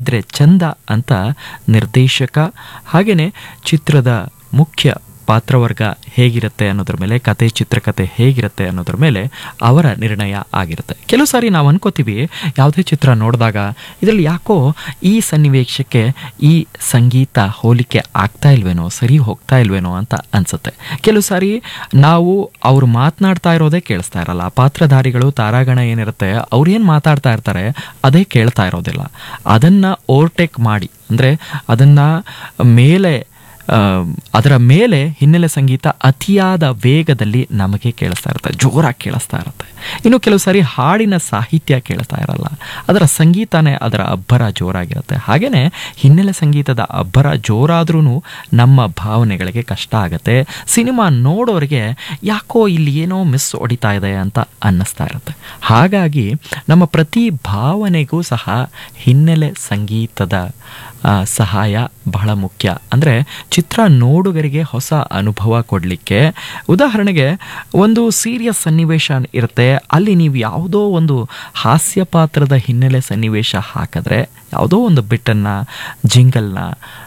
ಹೇಗಿದ್ರೆ ಚಂದ ಅಂತ ನಿರ್ದೇಶಕ ಹಾಗೆಯೇ ಚಿತ್ರದ ಮುಖ್ಯ ಪಾತ್ರವರ್ಗ ಹೇಗಿರುತ್ತೆ ಅನ್ನೋದ್ರ ಮೇಲೆ ಕತೆ ಚಿತ್ರಕಥೆ ಹೇಗಿರುತ್ತೆ ಅನ್ನೋದ್ರ ಮೇಲೆ ಅವರ ನಿರ್ಣಯ ಆಗಿರುತ್ತೆ ಕೆಲವು ಸಾರಿ ನಾವು ಅನ್ಕೋತೀವಿ ಯಾವುದೇ ಚಿತ್ರ ನೋಡಿದಾಗ ಇದರಲ್ಲಿ ಯಾಕೋ ಈ ಸನ್ನಿವೇಶಕ್ಕೆ ಈ ಸಂಗೀತ ಹೋಲಿಕೆ ಆಗ್ತಾ ಇಲ್ವೇನೋ ಸರಿ ಹೋಗ್ತಾ ಇಲ್ವೇನೋ ಅಂತ ಅನ್ಸುತ್ತೆ ಕೆಲವು ಸಾರಿ ನಾವು ಅವ್ರು ಮಾತನಾಡ್ತಾ ಇರೋದೇ ಕೇಳಿಸ್ತಾ ಇರಲ್ಲ ಪಾತ್ರಧಾರಿಗಳು ತಾರಾಗಣ ಏನಿರುತ್ತೆ ಅವ್ರು ಏನು ಮಾತಾಡ್ತಾ ಇರ್ತಾರೆ ಅದೇ ಕೇಳ್ತಾ ಇರೋದಿಲ್ಲ ಅದನ್ನು ಓವರ್ಟೇಕ್ ಮಾಡಿ ಅಂದರೆ ಅದನ್ನು ಮೇಲೆ ಆ, ಅದರ ಮೇಲೆ ಹಿನ್ನೆಲೆ ಸಂಗೀತ ಅತಿಯಾದ ವೇಗದಲ್ಲಿ ನಮಗೆ ಕೇಳಿಸ್ತಾ ಇರುತ್ತೆ ಜೋರಾಗಿ ಕೇಳಿಸ್ತಾ ಇರುತ್ತೆ ಇನ್ನು ಕೆಲವು ಸಾರಿ ಹಾಡಿನ ಸಾಹಿತ್ಯ ಕೇಳ್ತಾ ಇರಲ್ಲ ಅದರ ಸಂಗೀತನೇ ಅದರ ಅಬ್ಬರ ಜೋರಾಗಿರುತ್ತೆ ಹಾಗೆಯೇ ಹಿನ್ನೆಲೆ ಸಂಗೀತದ ಅಬ್ಬರ ಜೋರಾದ್ರೂ ನಮ್ಮ ಭಾವನೆಗಳಿಗೆ ಕಷ್ಟ ಆಗುತ್ತೆ ಸಿನಿಮಾ ನೋಡೋರಿಗೆ ಯಾಕೋ ಇಲ್ಲಿ ಏನೋ ಮಿಸ್ ಹೊಡಿತಾ ಇದೆ ಅಂತ ಅನ್ನಿಸ್ತಾ ಇರುತ್ತೆ ಹಾಗಾಗಿ ನಮ್ಮ ಪ್ರತಿ ಭಾವನೆಗೂ ಸಹ ಹಿನ್ನೆಲೆ ಸಂಗೀತದ ಆ, ಸಹಾಯ ಬಹಳ ಮುಖ್ಯ ಅಂದರೆ ಚಿತ್ರ ನೋಡುಗರಿಗೆ ಹೊಸ ಅನುಭವ ಕೊಡಲಿಕ್ಕೆ ಉದಾಹರಣೆಗೆ ಒಂದು ಸೀರಿಯಸ್ ಸನ್ನಿವೇಶ ಇರುತ್ತೆ ಅಲ್ಲಿ ನೀವು ಯಾವುದೋ ಒಂದು ಹಾಸ್ಯ ಪಾತ್ರದ ಹಿನ್ನೆಲೆ ಸನ್ನಿವೇಶ ಹಾಕಿದ್ರೆ ಯಾವುದೋ ಒಂದು ಬಿಟ್ಟನ್ನು ಜಿಂಗಲ್ನ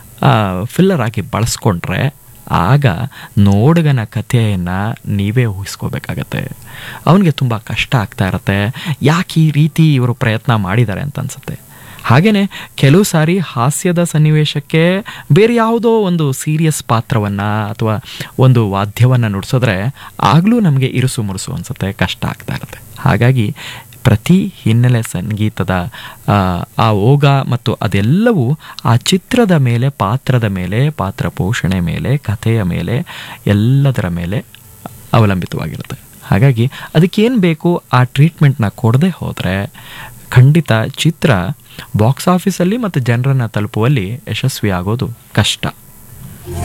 ಫಿಲ್ಲರ್ ಆಗಿ ಬಳಸ್ಕೊಂಡ್ರೆ ಆಗ ನೋಡುಗನ ಕಥೆಯನ್ನು ನೀವೇ ಊಹಿಸ್ಕೋಬೇಕಾಗತ್ತೆ ಅವನಿಗೆ ತುಂಬ ಕಷ್ಟ ಆಗ್ತಾ ಇರುತ್ತೆ ಯಾಕೆ ಈ ರೀತಿ ಇವರು ಪ್ರಯತ್ನ ಮಾಡಿದ್ದಾರೆ ಅಂತ ಅನ್ಸುತ್ತೆ ಹಾಗೆಯೇ ಕೆಲವು ಸಾರಿ ಹಾಸ್ಯದ ಸನ್ನಿವೇಶಕ್ಕೆ ಬೇರೆ ಯಾವುದೋ ಒಂದು ಸೀರಿಯಸ್ ಪಾತ್ರವನ್ನು ಅಥವಾ ಒಂದು ವಾದ್ಯವನ್ನು ನುಡಿಸಿದ್ರೆ ಆಗಲೂ ನಮಗೆ ಇರುಸು ಮುರುಸು ಅನಿಸುತ್ತೆ ಕಷ್ಟ ಆಗ್ತಾ ಇರುತ್ತೆ ಹಾಗಾಗಿ ಪ್ರತಿ ಹಿನ್ನೆಲೆ ಸಂಗೀತದ ಆ, ಆ ಓಗ ಮತ್ತು ಅದೆಲ್ಲವೂ ಆ ಚಿತ್ರದ ಮೇಲೆ ಪಾತ್ರದ ಮೇಲೆ ಪಾತ್ರ ಪೋಷಣೆ ಮೇಲೆ ಕಥೆಯ ಮೇಲೆ ಎಲ್ಲದರ ಮೇಲೆ ಅವಲಂಬಿತವಾಗಿರುತ್ತೆ ಹಾಗಾಗಿ ಅದಕ್ಕೇನು ಬೇಕು ಆ ಟ್ರೀಟ್ಮೆಂಟ್ನ ಕೊಡದೆ ಹೋದರೆ ಖಂಡಿತ ಚಿತ್ರ ಬಾಕ್ಸ್ ಆಫೀಸಲ್ಲಿ ಮತ್ತು ಜನರನ್ನು ತಲುಪುವಲ್ಲಿ ಯಶಸ್ವಿ ಆಗೋದು ಕಷ್ಟ